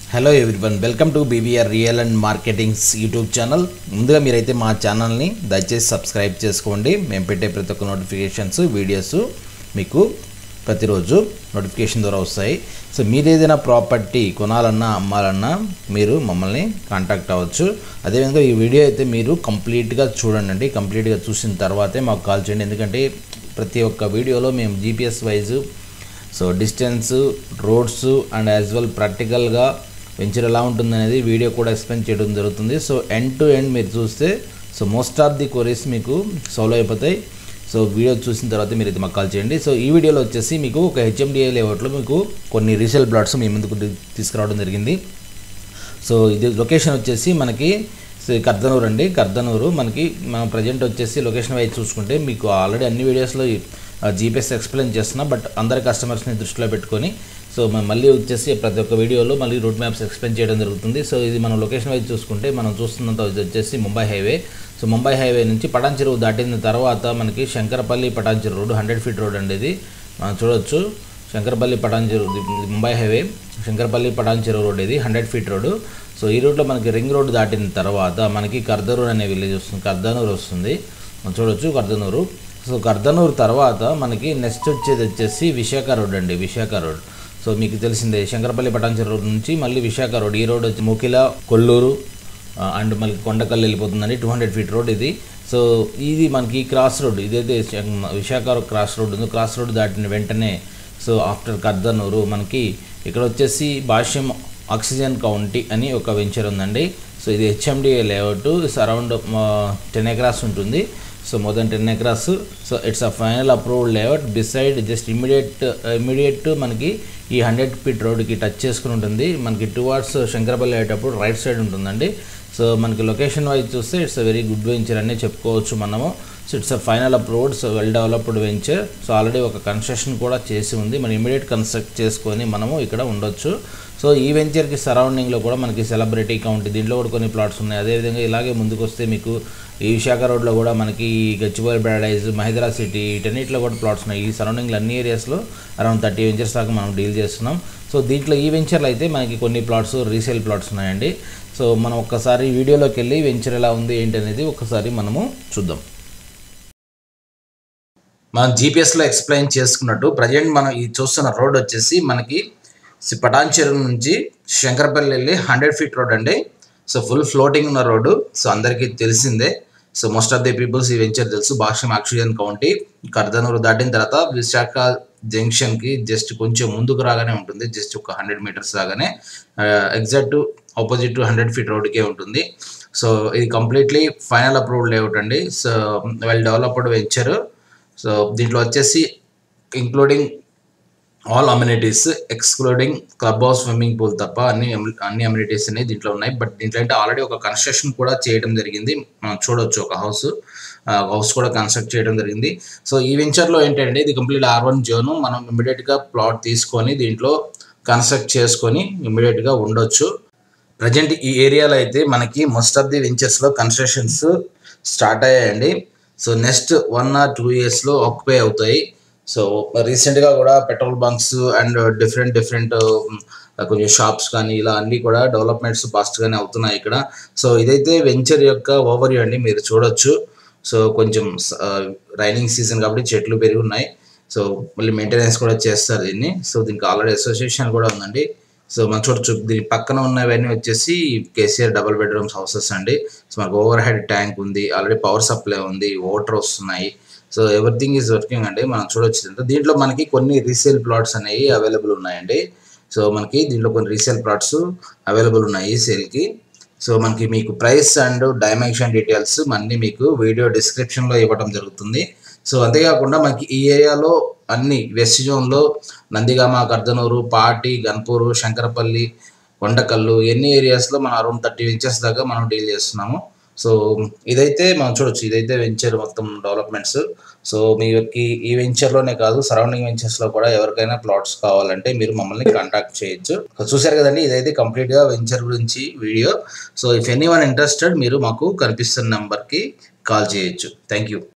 Hello everyone welcome to BBR real and marketings YouTube channel ముందుగా మీరైతే మా ఛానల్ని దయచేసి సబ్స్క్రైబ్ చేసుకోండి మేము పెట్టే ప్రతి ఒక్క నోటిఫికేషన్స్ వీడియోస్ మీకు ప్రతిరోజు నోటిఫికేషన్ ద్వారా వస్తాయి సో మీరు ఏదైనా ప్రాపర్టీ కొనాలన్నా అమ్మాలన్నా మీరు మమ్మల్ని కాంటాక్ట్ అవ్వచ్చు అదేవిధంగా ఈ వీడియో అయితే మీరు కంప్లీట్గా చూడండి కంప్లీట్గా చూసిన తర్వాతే మాకు కాల్ చేయండి ఎందుకంటే ప్రతి ఒక్క వీడియోలో మేము GPS wise so distance roads and as well ప్రాక్టికల్గా వెంచర్ ఎలా ఉంటుందనేది వీడియో కూడా ఎక్స్ప్లెయిన్ చేయడం జరుగుతుంది సో ఎండ్ టు ఎండ్ మీరు చూస్తే so most of the queries మీకు సాల్వ్ అయిపోతాయి సో వీడియో చూసిన తర్వాత మీరు అయితే మాకు కాల్ చేయండి సో ఈ వీడియోలో వచ్చేసి మీకు ఒక హెచ్ఎండిఏ లేఅవుట్లో మీకు కొన్ని రీసేల్ ప్లాట్స్ మీ ముందుకు తీసుకురావడం జరిగింది సో ఇది లొకేషన్ వచ్చేసి మనకి సో కర్దనూరు అండి కర్దనూరు మనకి మన ప్రజెంట్ వచ్చేసి లొకేషన్ వైజ్ చూసుకుంటే మీకు ఆల్రెడీ అన్ని వీడియోస్లో జీపీఎస్ ఎక్స్ప్లెయిన్ చేస్తున్నా బట్ అందరి కస్టమర్స్ని దృష్టిలో పెట్టుకొని సో మనం మళ్ళీ వచ్చేసి ప్రతి ఒక్క వీడియోలో మళ్ళీ రూట్ మ్యాప్స్ ఎక్స్ప్లెయిన్ చేయడం జరుగుతుంది సో ఇది మనం లొకేషన్ వైజ్ చూసుకుంటే మనం చూస్తున్నంత ఇది వచ్చేసి Mumbai highway so Mumbai highway నుంచి పటాన్ చెరువు దాటిన తర్వాత మనకి శంకరపల్లి పటాన్ చెరువు రోడ్ హండ్రెడ్ ఫీట్ రోడ్ అండి ఇది మనం చూడొచ్చు శంకరపల్లి పటాన్ చెరువు ఇది ముంబై హైవే శంకరపల్లి పటాన్ చెరువు రోడ్ ఇది హండ్రెడ్ ఫీట్ రోడ్ సో ఈ రూట్లో మనకి రింగ్ రోడ్ దాటిన తర్వాత మనకి కర్దనూరు అనే విలేజ్ వస్తుంది కర్దనూరు వస్తుంది మనం చూడొచ్చు కర్దనూరు సో కర్దనూరు తర్వాత మనకి నెక్స్ట్ వచ్చేది వచ్చేసి విశాఖ రోడ్ అండి విశాఖ రోడ్ సో మీకు తెలిసిందే శంకరపల్లి పటాన్చెరు రోడ్ నుంచి మళ్ళీ విశాఖ రోడ్ ఈ రోడ్ వచ్చి ముకిల కొల్లూరు ఆ, అండ్ మళ్ళీ కొండకల్లు వెళ్ళిపోతుందండి టూ హండ్రెడ్ ఫీట్ రోడ్ ఇది సో ఇది మనకి క్రాస్ రోడ్ ఇదైతే శం- విశాఖ క్రాస్ రోడ్ ఉంది క్రాస్ రోడ్ దాటిన వెంటనే సో ఆఫ్టర్ కర్దనూరు మనకి ఇక్కడ వచ్చేసి భాష్యం ఆక్సిజన్ కౌంటీ అని ఒక వెంచర్ ఉందండి సో ఇది HMDA layout around ten acres ఉంటుంది so more than ten acres so it's a final approved layout beside just immediate immediate మనకి ఈ హండ్రెడ్ ఫీట్ రోడ్కి టచ్ చేసుకుని ఉంటుంది మనకి టూ అవర్స్ శంకరపల్లి అయ్యేటప్పుడు రైట్ సైడ్ ఉంటుందండి సో మనకి లొకేషన్ వైజ్ చూస్తే it's a very good venture అని చెప్పుకోవచ్చు మనము so it's a final approved so well developed venture so already ఒక కన్స్ట్రక్షన్ కూడా చేసి ఉంది మనం ఇమీడియట్ కన్స్ట్రక్ట్ చేసుకొని మనము ఇక్కడ ఉండొచ్చు సో ఈ వెంచర్కి సరౌండింగ్లో కూడా మనకి సెలబ్రిటీ కౌంటీ దీంట్లో కూడా కొన్ని ప్లాట్స్ ఉన్నాయి అదేవిధంగా ఇలాగే ముందుకు వస్తే మీకు ఈ విశాఖ రోడ్లో కూడా మనకి ఈ గచ్చిబౌలి ప్యారడైజ్ మహేదరా సిటీ వీటన్నిటిలో కూడా ప్లాట్స్ ఉన్నాయి ఈ సరౌండింగ్లో అన్ని ఏరియాస్లో అరౌండ్ థర్టీ వెంచర్స్ దాకా మనం డీల్ చేస్తున్నాం సో దీంట్లో ఈ వెంచర్లో అయితే మనకి కొన్ని ప్లాట్స్ రీసేల్ ప్లాట్స్ ఉన్నాయండి సో మనం ఒక్కసారి వీడియోలోకి వెళ్ళి వెంచర్ ఎలా ఉంది ఏంటి అనేది ఒకసారి మనము చూద్దాం మనం జీపీఎస్లో ఎక్స్ప్లెయిన్ చేసుకున్నట్టు ప్రజెంట్ మనం ఈ చూస్తున్న రోడ్ వచ్చేసి మనకి సి- పటాన్ చెరువు నుంచి శంకరపల్లి వెళ్ళి హండ్రెడ్ ఫీట్ రోడ్ అండి సో ఫుల్ ఫ్లోటింగ్ ఉన్న రోడ్డు సో అందరికీ తెలిసిందే so most of the peoples ఈ వెంచర్ తెలుసు భాష్యం ఆక్సిజన్ కౌంటీ కర్దనూరు దాటిన తర్వాత విశాఖ జంక్షన్కి జస్ట్ కొంచెం ముందుకు రాగానే ఉంటుంది జస్ట్ ఒక హండ్రెడ్ మీటర్స్ రాగానే ఎగ్జాక్ట్ ఆపోజిట్ హండ్రెడ్ ఫీట్ రోడ్కే ఉంటుంది సో ఇది కంప్లీట్లీ ఫైనల్ అప్రూవ్డ్ లేఅవుట్ అండి so well developed venture so దీంట్లో వచ్చేసి including all amenities excluding club house swimming pool తప్ప అన్ని అమ్యు- అన్ని అమ్యూనిటీస్ అనేవి దీంట్లో ఉన్నాయి బట్ దీంట్లో అంటే ఆల్రెడీ ఒక కన్స్ట్రక్షన్ కూడా చేయడం జరిగింది మనం చూడొచ్చు ఒక హౌస్ హౌస్ కూడా కన్స్ట్రక్ట్ చేయడం జరిగింది సో ఈ వెంచర్లో ఏంటంటే ఇది కంప్లీట్ ఆర్ వన్ జోన్ మనం ఇమీడియట్గా ప్లాట్ తీసుకొని దీంట్లో కన్స్ట్రక్ట్ చేసుకొని ఇమీడియట్గా ఉండొచ్చు ప్రజెంట్ ఈ ఏరియాలో అయితే మనకి మోస్ట్ ఆఫ్ ది వెంచర్స్లో కన్స్ట్రక్షన్స్ స్టార్ట్ అయ్యాయండి so next one or two ఇయర్స్లో ఆక్యుపై అవుతాయి సో రీసెంట్గా కూడా petrol bunks and different different కొంచెం షాప్స్ కానీ ఇలా అన్నీ కూడా డెవలప్మెంట్స్ ఫాస్ట్గానే అవుతున్నాయి ఇక్కడ సో ఇదైతే వెంచర్ యొక్క ఓవర్ అండి మీరు చూడొచ్చు సో కొంచెం రైనింగ్ సీజన్ కాబట్టి చెట్లు పెరిగి ఉన్నాయి సో మళ్ళీ మెయింటెనెన్స్ కూడా చేస్తారు దీన్ని సో దీనికి ఆల్రెడీ అసోసియేషన్ కూడా ఉందండి సో మనం చూడొచ్చు దీని పక్కన ఉన్నవన్నీ వచ్చేసి కేసీఆర్ డబుల్ బెడ్రూమ్స్ హౌసెస్ అండి సో మనకు ఓవర్ హెడ్ ట్యాంక్ ఉంది ఆల్రెడీ పవర్ సప్లై ఉంది వాటర్ వస్తున్నాయి సో ఎవ్రీథింగ్ ఈజ్ వర్కింగ్ అండి మనం చూడొచ్చు దీంట్లో. దీంట్లో మనకి కొన్ని రీసేల్ ప్లాట్స్ అనేవి అవైలబుల్ ఉన్నాయండి సో మనకి దీంట్లో కొన్ని రీసేల్ ప్లాట్స్ అవైలబుల్ ఉన్నాయి సేల్కి సో మనకి మీకు ప్రైస్ అండ్ డైమెన్షన్ డీటెయిల్స్ అన్నీ మీకు వీడియో డిస్క్రిప్షన్లో ఇవ్వడం జరుగుతుంది సో అంతేకాకుండా మనకి ఈ ఏరియాలో అన్ని వెస్ట్ జోన్లో నందిగామ కర్దనూరు పాటి గన్పూరు శంకరపల్లి కొండకల్లు ఎన్ని ఏరియాస్లో మనం అరౌండ్ థర్టీ వెంచర్స్ దాకా మనం డీల్ చేస్తున్నాము సో ఇదైతే మనం చూడొచ్చు ఇదైతే వెంచర్ మొత్తం డెవలప్మెంట్స్ సో మీకు ఈ వెంచర్లోనే కాదు సరౌండింగ్ వెంచర్స్లో కూడా ఎవరికైనా ప్లాట్స్ కావాలంటే మీరు మమ్మల్ని కాంటాక్ట్ చేయొచ్చు సో చూశారు కదండి ఇదైతే కంప్లీట్గా వెంచర్ గురించి video so if any one interested మీరు మాకు కనిపిస్తున్న నెంబర్కి కాల్ చేయొచ్చు థ్యాంక్ యూ